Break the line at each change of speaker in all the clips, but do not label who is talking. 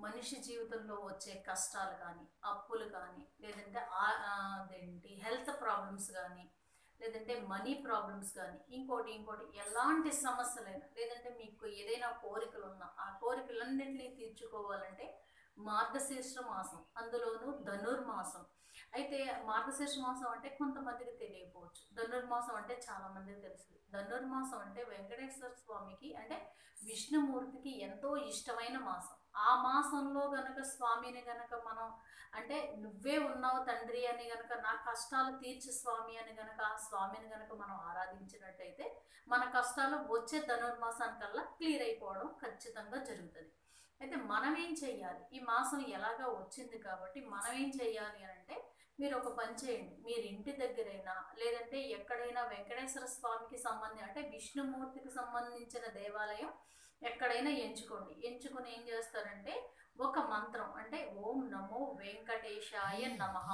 మనిషి జీవితంలో వచ్చే కష్టాలు కానీ అప్పులు కానీ లేదంటే ఆ- ఆ, అదేంటి హెల్త్ ప్రాబ్లమ్స్ కానీ లేదంటే మనీ ప్రాబ్లమ్స్ కానీ ఇంకోటి ఇంకోటి ఎలాంటి సమస్యలైనా లేదంటే మీకు ఏదైనా కోరికలు ఉన్నా ఆ కోరికలన్నింటినీ తీర్చుకోవాలంటే మార్గశీర్ష మాసం అందులోనూ ధనుర్మాసం అయితే మార్గశీర్ష మాసం అంటే కొంతమందికి తెలియకపోవచ్చు ధనుర్మాసం అంటే చాలా మందికి తెలుసు ధనుర్మాసం అంటే వెంకటేశ్వర స్వామికి అంటే విష్ణుమూర్తికి ఎంతో ఇష్టమైన మాసం ఆ మాసంలో గనక స్వామిని గనక మనం అంటే నువ్వే ఉన్నావు తండ్రి అని గనక నా కష్టాలు తీర్చు స్వామి అని గనక ఆ స్వామిని గనక మనం ఆరాధించినట్టయితే మన కష్టాలు వచ్చే ధనుర్మాసానికల్లా క్లియర్ అయిపోవడం ఖచ్చితంగా జరుగుతుంది అయితే మనం ఏం చెయ్యాలి ఈ మాసం ఎలాగా వచ్చింది కాబట్టి మనం ఏం చెయ్యాలి అని అంటే మీరు ఒక పని చేయండి మీరు ఇంటి దగ్గరైనా లేదంటే ఎక్కడైనా వెంకటేశ్వర స్వామికి సంబంధించి అంటే విష్ణుమూర్తికి సంబంధించిన దేవాలయం ఎక్కడైనా ఎంచుకోండి ఎంచుకుని ఏం చేస్తారంటే ఒక మంత్రం అంటే ఓం నమో వెంకటేశాయ నమః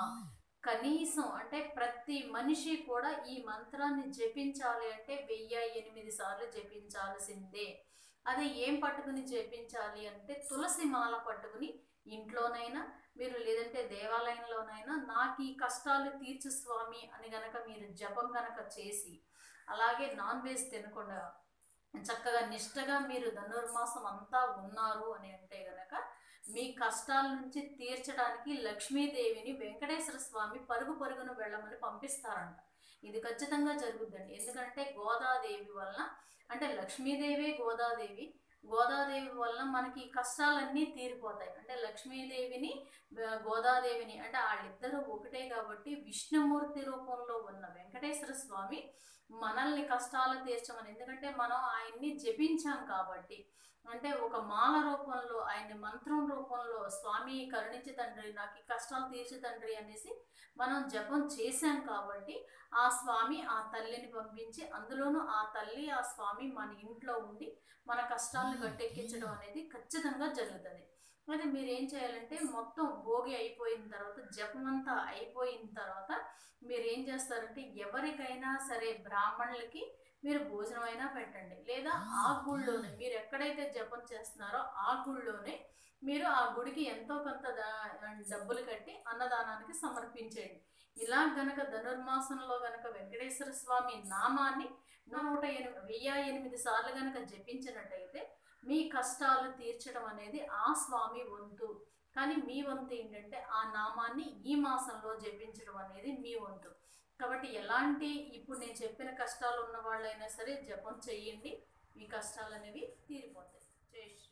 కనీసం అంటే ప్రతి మనిషి కూడా ఈ మంత్రాన్ని జపించాలి అంటే వెయ్యి ఎనిమిది సార్లు జపించాల్సిందే అది ఏం పట్టుకుని జపించాలి అంటే తులసి మాల పట్టుకుని ఇంట్లోనైనా మీరు లేదంటే దేవాలయంలోనైనా నాకు ఈ కష్టాలు తీర్చు స్వామి అని గనక మీరు జపం గనక చేసి అలాగే నాన్ వెజ్ తినకుండా చక్కగా నిష్టగా మీరు ధనుర్మాసం అంతా ఉన్నారు అని అంటే గనక మీ కష్టాల నుంచి తీర్చడానికి లక్ష్మీదేవిని వెంకటేశ్వర స్వామి పరుగు పరుగున వెళ్ళమని పంపిస్తారంట ఇది ఖచ్చితంగా జరుగుద్దండి ఎందుకంటే గోదాదేవి వలన అంటే లక్ష్మీదేవి గోదాదేవి గోదాదేవి వలన మనకి ఈ కష్టాలన్నీ తీరిపోతాయి అంటే లక్ష్మీదేవిని ఆ, గోదాదేవిని అంటే వాళ్ళిద్దరూ ఒకటే కాబట్టి విష్ణుమూర్తి రూపంలో ఉన్న వెంకటేశ్వర స్వామి మనల్ని కష్టాలు తీర్చమని ఎందుకంటే మనం ఆయన్ని జపించాం కాబట్టి అంటే ఒక మాల రూపంలో ఆయన్ని మంత్రం రూపంలో స్వామి కరుణించి తండ్రి నాకు ఈ కష్టాలు తీర్చి తండ్రి అనేసి మనం జపం చేశాం కాబట్టి ఆ స్వామి ఆ తల్లిని పంపించి అందులోనూ ఆ తల్లి ఆ స్వామి మన ఇంట్లో ఉండి మన కష్టాలను గట్టెక్కించడం అనేది ఖచ్చితంగా జరుగుతుంది అయితే మీరు ఏం చేయాలంటే మొత్తం భోగి అయిపోయిన తర్వాత జపం అంతా అయిపోయిన తర్వాత మీరు ఏం చేస్తారంటే ఎవరికైనా సరే బ్రాహ్మణులకి మీరు భోజనం అయినా పెట్టండి లేదా ఆ గుళ్ళోనే మీరు ఎక్కడైతే జపం చేస్తున్నారో ఆ గుళ్ళోనే మీరు ఆ గుడికి ఎంతో కొంత దా- డబ్బులు కట్టి అన్నదానానికి సమర్పించేయండి ఇలా గనక ధనుర్మాసంలో గనక వెంకటేశ్వర స్వామి నామాన్ని నూట ఎనిమిది వెయ్యి ఎనిమిది సార్లు గనక జపించినట్టయితే మీ కష్టాలు తీర్చడం అనేది ఆ స్వామి వంతు కానీ మీ వంతు ఏంటంటే ఆ నామాన్ని ఈ మాసంలో జపించడం అనేది మీ వంతు కాబట్టి ఎలాంటి ఇప్పుడు నేను చెప్పిన కష్టాలు ఉన్న వాళ్ళైనా సరే జపం చెయ్యండి మీ కష్టాలు అనేవి తీరిపోతాయి జై శ్రీ